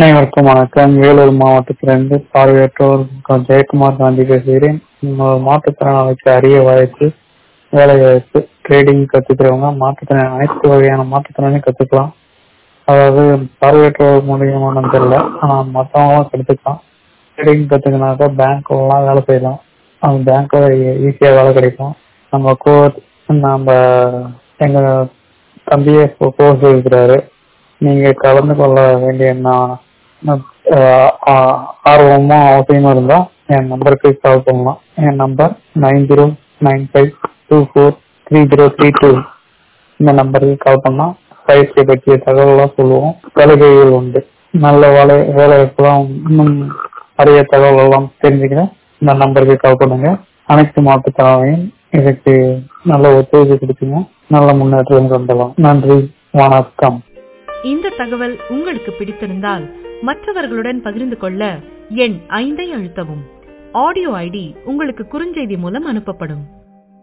அனைவருக்கும் வணக்கம் வேலூர் மாவட்டத்திலிருந்து பார்வையற்றோர் க- ஜெயக்குமார் காந்தி பேசுகிறேன் உங்க மாற்றுத்திறனாளிக்கு அரிய வாய்ப்பு வேலை வாய்ப்பு ட்ரேடிங் கத்துக்கிறவங்க மாற்றுத்திறன் அனைத்து வகையான மாற்றுத்திறனையும் கத்துக்கலாம் அதாவது பார்வையற்றோர் மூலியமான தெரியல ஆனா மற்றவங்களும் கத்துக்கலாம் ட்ரேடிங் கத்துக்கினாக்கா பேங்க்லாம் வேலை செய்யலாம் அந்த பேங்க்ல ஈஸியா வேலை கிடைக்கும் நம்ம கோர் நம்ம எங்க தம்பியே கோர்ஸ் இருக்கிறாரு நீங்க கலந்து கொள்ள வேண்டிய நான் ஆஹ் ஆஹ் ஆர்வமா அவசியமா இருந்தா என் நம்பருக்கு கால் பண்ணலாம் என் number nine zero nine five two four three zero three two இந்த நம்பருக்கு கால் பண்ணா பயிற்சியை பற்றிய தகவலாம் சொல்லுவோம் சலுகைகள் உண்டு நல்ல வேலை வேலைவாய்ப்புலாம் இன்னும் நிறைய தகவல் எல்லாம் தெரிஞ்சுக்க இந்த நம்பருக்கு கால் பண்ணுங்க அனைத்து மாற்றுத்திறனையும் இதுக்கு நல்ல ஒத்துழைப்பு கொடுத்தீங்க நல்ல முன்னேற்றம் கொண்டலாம் நன்றி வணக்கம் இந்த தகவல் உங்களுக்கு பிடித்திருந்தால் மற்றவர்களுடன் பகிர்ந்து கொள்ள எண் ஐந்தை அழுத்தவும் ஆடியோ ஐடி உங்களுக்கு குறுஞ்செய்தி மூலம் அனுப்பப்படும்